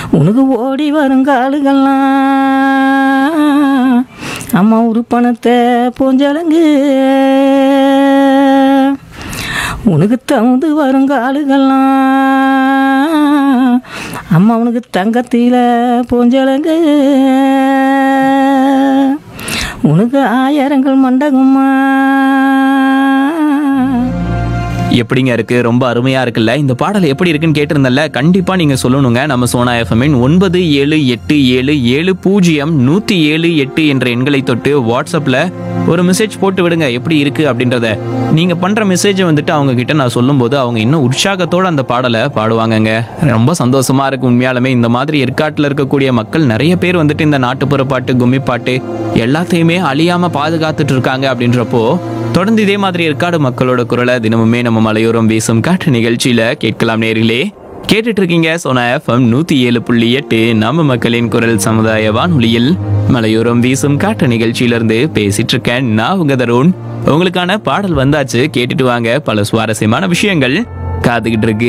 உனக்கு ஓடி வரும் காலுகள்லாம் அம்மா ஒரு பணத்தை பூஞ்சலங்கு உனக்கு தகுந்து வரும் காலுகள்லாம் அம்மா உனக்கு தங்கத்தில பூஞ்சலங்கு உனக்கு ஆயிரங்கள் மண்டகம்மா எப்படிங்க இருக்கு ரொம்ப அருமையா இருக்குல்ல இந்த பாடல் எப்படி இருக்குன்னு கேட்டிருந்தல கண்டிப்பா நீங்க சொல்லணுங்க நம்ம சோனா எஃப்எம்மின் ஒன்பது ஏழு எட்டு ஏழு ஏழு பூஜ்ஜியம் நூத்தி ஏழு எட்டு என்ற எண்களை தொட்டு வாட்ஸ்அப்ல ஒரு மெசேஜ் போட்டு விடுங்க எப்படி இருக்கு அப்படின்றத நீங்க பண்ற மெசேஜை வந்துட்டு அவங்க கிட்ட நான் சொல்லும்போது அவங்க இன்னும் உற்சாகத்தோட அந்த பாடலை பாடுவாங்கங்க ரொம்ப சந்தோஷமா இருக்கு உண்மையாலுமே இந்த மாதிரி ஏற்காட்டில் இருக்கக்கூடிய மக்கள் நிறைய பேர் வந்துட்டு இந்த நாட்டுப்புற பாட்டு கும்மி பாட்டு எல்லாத்தையுமே அழியாம பாதுகாத்துட்டு இருக்காங்க அப்படின்றப்போ தொடர்ந்து இதே மாதிரி ஏற்காடு மக்களோட குரலை தினமுமே நம்ம மலையோரம் வீசும் காற்று நிகழ்ச்சியில கேட்கலாம் நேர்களே கேட்டுட்டு இருக்கீங்க சோனா எஃப்எம் நூத்தி ஏழு புள்ளி எட்டு நம்ம மக்களின் குரல் சமுதாய வானொலியில் மலையோரம் வீசும் காற்று நிகழ்ச்சியில இருந்து பேசிட்டு இருக்கேன் நான் உங்க தருண் உங்களுக்கான பாடல் வந்தாச்சு கேட்டுட்டு வாங்க பல சுவாரஸ்யமான விஷயங்கள் காத்துக்கிட்டு இருக்கு